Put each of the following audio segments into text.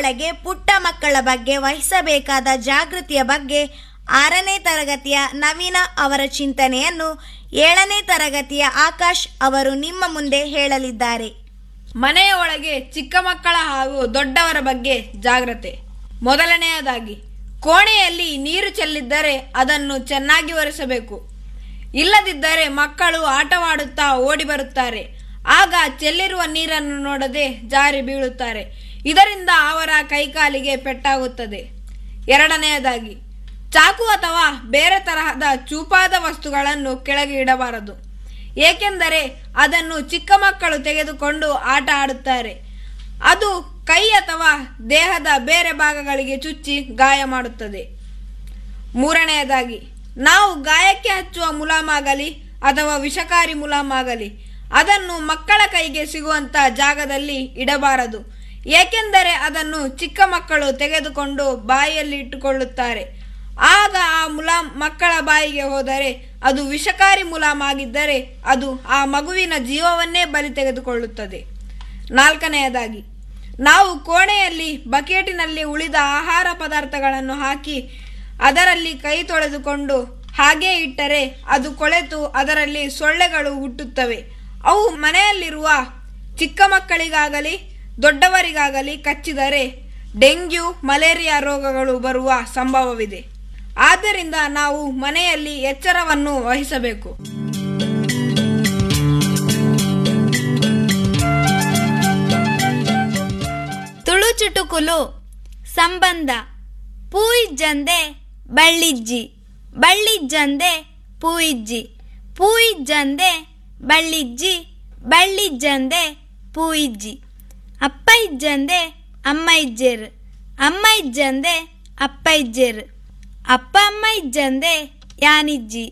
ಒಳಗೆ ಪುಟ್ಟ ಮಕ್ಕಳ ಬಗ್ಗೆ ವಹಿಸಬೇಕಾದ ಜಾಗೃತಿಯ ಬಗ್ಗೆ ಆರನೇ ತರಗತಿಯ ನವೀನ ಅವರ ಚಿಂತನೆಯನ್ನು ಏಳನೇ ತರಗತಿಯ ಆಕಾಶ್ ಅವರು ನಿಮ್ಮ ಮುಂದೆ ಹೇಳಲಿದ್ದಾರೆ ಮನೆಯ ಒಳಗೆ ಚಿಕ್ಕ ಮಕ್ಕಳ ಹಾಗೂ ದೊಡ್ಡವರ ಬಗ್ಗೆ ಜಾಗ್ರತೆ ಮೊದಲನೆಯದಾಗಿ ಕೋಣೆಯಲ್ಲಿ ನೀರು ಚೆಲ್ಲಿದ್ದರೆ ಅದನ್ನು ಚೆನ್ನಾಗಿ ಒರೆಸಬೇಕು ಇಲ್ಲದಿದ್ದರೆ ಮಕ್ಕಳು ಆಟವಾಡುತ್ತಾ ಓಡಿ ಬರುತ್ತಾರೆ ಆಗ ಚೆಲ್ಲಿರುವ ನೀರನ್ನು ನೋಡದೆ ಜಾರಿ ಬೀಳುತ್ತಾರೆ ಇದರಿಂದ ಅವರ ಕೈಕಾಲಿಗೆ ಪೆಟ್ಟಾಗುತ್ತದೆ ಎರಡನೆಯದಾಗಿ ಚಾಕು ಅಥವಾ ಬೇರೆ ತರಹದ ಚೂಪಾದ ವಸ್ತುಗಳನ್ನು ಕೆಳಗೆ ಇಡಬಾರದು ಏಕೆಂದರೆ ಅದನ್ನು ಚಿಕ್ಕ ಮಕ್ಕಳು ತೆಗೆದುಕೊಂಡು ಆಟ ಆಡುತ್ತಾರೆ ಅದು ಕೈ ಅಥವಾ ದೇಹದ ಬೇರೆ ಭಾಗಗಳಿಗೆ ಚುಚ್ಚಿ ಗಾಯ ಮಾಡುತ್ತದೆ ಮೂರನೆಯದಾಗಿ ನಾವು ಗಾಯಕ್ಕೆ ಹಚ್ಚುವ ಮುಲಾಮಾಗಲಿ ಅಥವಾ ವಿಷಕಾರಿ ಮುಲಾಮಾಗಲಿ ಅದನ್ನು ಮಕ್ಕಳ ಕೈಗೆ ಸಿಗುವಂತ ಜಾಗದಲ್ಲಿ ಇಡಬಾರದು ಏಕೆಂದರೆ ಅದನ್ನು ಚಿಕ್ಕ ಮಕ್ಕಳು ತೆಗೆದುಕೊಂಡು ಬಾಯಿಯಲ್ಲಿ ಇಟ್ಟುಕೊಳ್ಳುತ್ತಾರೆ ಆಗ ಆ ಮುಲಾಮ್ ಮಕ್ಕಳ ಬಾಯಿಗೆ ಹೋದರೆ ಅದು ವಿಷಕಾರಿ ಮುಲಾಮ್ ಆಗಿದ್ದರೆ ಅದು ಆ ಮಗುವಿನ ಜೀವವನ್ನೇ ಬಲಿ ತೆಗೆದುಕೊಳ್ಳುತ್ತದೆ ನಾಲ್ಕನೆಯದಾಗಿ ನಾವು ಕೋಣೆಯಲ್ಲಿ ಬಕೆಟಿನಲ್ಲಿ ಉಳಿದ ಆಹಾರ ಪದಾರ್ಥಗಳನ್ನು ಹಾಕಿ ಅದರಲ್ಲಿ ಕೈ ತೊಳೆದುಕೊಂಡು ಹಾಗೇ ಇಟ್ಟರೆ ಅದು ಕೊಳೆತು ಅದರಲ್ಲಿ ಸೊಳ್ಳೆಗಳು ಹುಟ್ಟುತ್ತವೆ ಅವು ಮನೆಯಲ್ಲಿರುವ ಚಿಕ್ಕ ಮಕ್ಕಳಿಗಾಗಲಿ ದೊಡ್ಡವರಿಗಾಗಲಿ ಕಚ್ಚಿದರೆ ಡೆಂಗ್ಯೂ ಮಲೇರಿಯಾ ರೋಗಗಳು ಬರುವ ಸಂಭವವಿದೆ ಆದ್ದರಿಂದ ನಾವು ಮನೆಯಲ್ಲಿ ಎಚ್ಚರವನ್ನು ವಹಿಸಬೇಕು ತುಳು ಚುಟುಕುಲು ಸಂಬಂಧ ಪೂಯಿಜ್ಜಂದೆ ಬಳ್ಳಿಜ್ಜಿ ಬಳ್ಳಿಜ್ಜಂದೆ ಪೂಯಿಜ್ಜಿ ಪೂಯಿಜ್ಜಂದೆ ಬಳ್ಳಿಜ್ಜಿ ಬಳ್ಳಿಜ್ಜಂದೆ ಪೂಯಿಜ್ಜಿ ಅಪ್ಪ ಇಜ್ಜಂದೆ ಅಮ್ಮ ಇಜ್ಜೇರು ಅಮ್ಮ ಇಜ್ಜಂದೆ ಅಪ್ಪ ಇಜ್ಜೇರು ಅಪ್ಪ ಅಮ್ಮ ಇಜ್ಜಂದೆ ಯಾನಿಜ್ಜಿ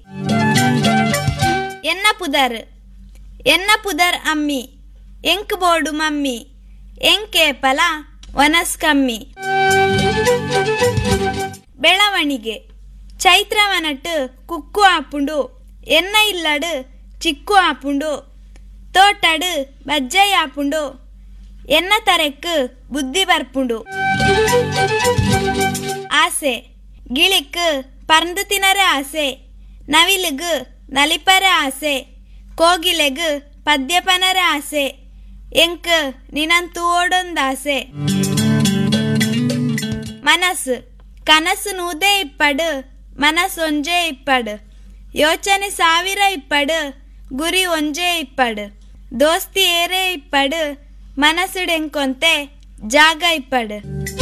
ಎನ್ನ ಪುದರ್ ಎನ್ನ ಪುದರ್ ಅಮ್ಮಿ ಎಂಕ್ ಬೋಡು ಮಮ್ಮಿ ಎಂಕೇಪಲ ವನಸ್ಕಮ್ಮಿ ಬೆಳವಣಿಗೆ ಚೈತ್ರವನಟ್ಟು ಕುಕ್ಕು ಆಪುಂಡು ಎನ್ನ ಇಲ್ಲಡು ಚಿಕ್ಕು ಆಪುಂಡು ತೋಟಡು ಬಜ್ಜೈ ಆಪುಂಡು ಎನ್ನ ತರೆಕ್ಕು ಬುದ್ಧಿ ಬರ್ಪುಂಡು ಆಸೆ ಗಿಳಿಕ್ ಪರ್ಂದು ತಿನರೆ ಆಸೆ ನವಿಲಿಗ್ ನಲಿಪರೆ ಆಸೆ ಕೋಗಿಲೆಗ್ ಪದ್ಯಪನರೆ ಆಸೆ ಎಂಕ್ ನಿನಂತು ಓಡೊಂದಾಸೆ ಮನಸ್ಸು ಕನಸು ನೂದೇ ಇಪ್ಪಡು ಮನಸ್ಸು ಒಂಜೇ ಇಪ್ಪಡು ಯೋಚನೆ ಸಾವಿರ ಇಪ್ಪಡು ಗುರಿ ಒಂಜೇ ಇಪ್ಪಡು ದೋಸ್ತಿ ಏರೇ ಇಪ್ಪಡು ಮನಸ್ಸುಡೆಂಕೊಂತೆ ಜಾಗ ಇಪ್ಪಡು